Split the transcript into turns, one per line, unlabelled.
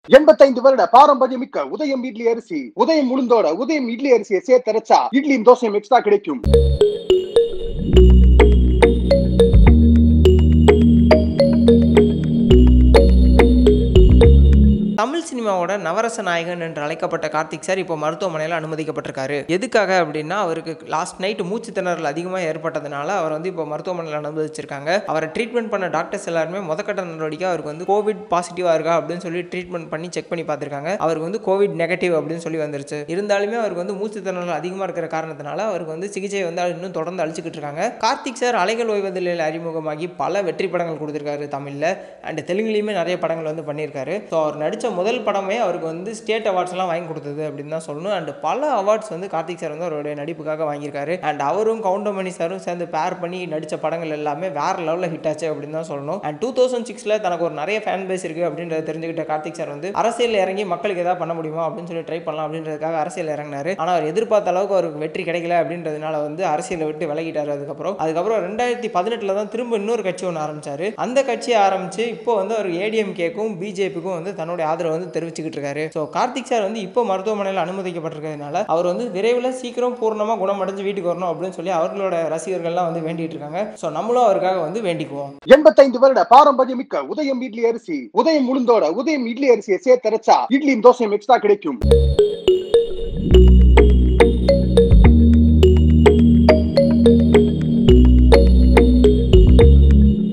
எண்பத்தைந்து வருட பாரம்பரியமிக்க உதயம் இட்லி அரிசி உதயம் உளுந்தோட உதயம் இட்லி அரிசியை சேர்த்தரைச்சா இட்லியும் தோசையும் எக்ஸ்ட்ரா கிடைக்கும்
தமிழ் சினிமாவோட நவரச நாயகன் என்று அழைக்கப்பட்ட கார்த்திக் சார் இப்போ மருத்துவமனையில் அனுமதிக்கப்பட்டிருக்காரு எதுக்காக அப்படின்னா அவருக்கு லாஸ்ட் நைட் மூச்சு திணறல் அதிகமாக ஏற்பட்டதுனால அவர் வந்து இப்போ மருத்துவமனையில் அனுமதிச்சிருக்காங்க அவரை ட்ரீட்மெண்ட் பண்ண டாக்டர்ஸ் எல்லாருமே முதற்கட்ட நடவடிக்கை அவருக்கு வந்து கோவிட் பாசிட்டிவாக இருக்கா அப்படின்னு சொல்லி ட்ரீட்மெண்ட் பண்ணி செக் பண்ணி பார்த்துருக்காங்க அவருக்கு வந்து கோவிட் நெகட்டிவ் அப்படின்னு சொல்லி வந்துருச்சு இருந்தாலுமே அவருக்கு வந்து மூச்சு திணறல் அதிகமாக இருக்கிற காரணத்தினால அவருக்கு வந்து சிகிச்சை வந்து இன்னும் தொடர்ந்து அழிச்சிக்கிட்டு இருக்காங்க கார்த்திக் சார் அலைகள் ஓய்வதில் அறிமுகமாகி பல வெற்றி படங்கள் கொடுத்துருக்காரு தமிழில் அண்ட் தெலுங்குலேயுமே நிறைய படங்கள் வந்து பண்ணியிருக்காரு ஸோ அவர் நடித்த முதல் படமே அவருக்கு வந்து ஸ்டேட் அவார்ட்ஸ் எல்லாம் வாங்கி கொடுத்தது அப்படின்னு தான் சொல்லணும் அண்ட் பல அவார்ட்ஸ் வந்து கார்த்திக் சார் வந்து அவருடைய நடிப்புக்காக வாங்கியிருக்காரு அண்ட் அவரும் கவுண்டமணி சாரும் சேர்ந்து பேர் பண்ணி நடித்த படங்கள் எல்லாமே வேற லெவலில் ஹிட் ஆச்சு அப்படின்னு தான் சொல்லணும் அண்ட் டூ தௌசண்ட் சிக்ஸில் தனக்கு ஒரு நிறைய ஃபேன் பேஸ் இருக்குது அப்படின்றத தெரிஞ்சுக்கிட்ட கார்த்திக் சார் வந்து அரசியல் இறங்கி மக்களுக்கு ஏதாவது பண்ண முடியுமா அப்படின்னு சொல்லி ட்ரை பண்ணலாம் அப்படின்றதுக்காக அரசியல் இறங்கினாரு ஆனால் அவர் எதிர்பார்த்த அளவுக்கு அவருக்கு வெற்றி கிடைக்கல அப்படின்றதுனால வந்து அரசியலை விட்டு விலகிட்டார் அதுக்கப்புறம் அதுக்கப்புறம் ரெண்டாயிரத்தி பதினெட்டில் தான் திரும்ப இன்னொரு கட்சி ஒன்று ஆரம்பிச்சாரு அந்த கட்சியை ஆரம்பிச்சு இப்போ வந்து அவர் ஏடிஎம்கேக்கும் பிஜேபிக்கும் வந்து தன்னுடைய ஆதரவு வந்து தெரிவிச்சுக்கிட்டு இருக்காரு ஸோ கார்த்திக் சார் வந்து இப்போ மருத்துவமனையில் அனுமதிக்கப்பட்டிருக்கிறதுனால அவர் வந்து விரைவில் சீக்கிரம் பூர்ணமாக குணமடைஞ்சு வீட்டுக்கு வரணும் அப்படின்னு சொல்லி அவர்களோட ரசிகர்கள்லாம் வந்து வேண்டிட்டு இருக்காங்க ஸோ நம்மளும் அவருக்காக வந்து வேண்டிக்குவோம்
எண்பத்தைந்து வருட பாரம்பரியமிக்க உதயம் இட்லி அரிசி உதயம் உளுந்தோட உதயம் இட்லி அரிசியை சேர்த்தரைச்சா இட்லியும் தோசையும் எக்ஸ்ட்ரா கிடைக்கும்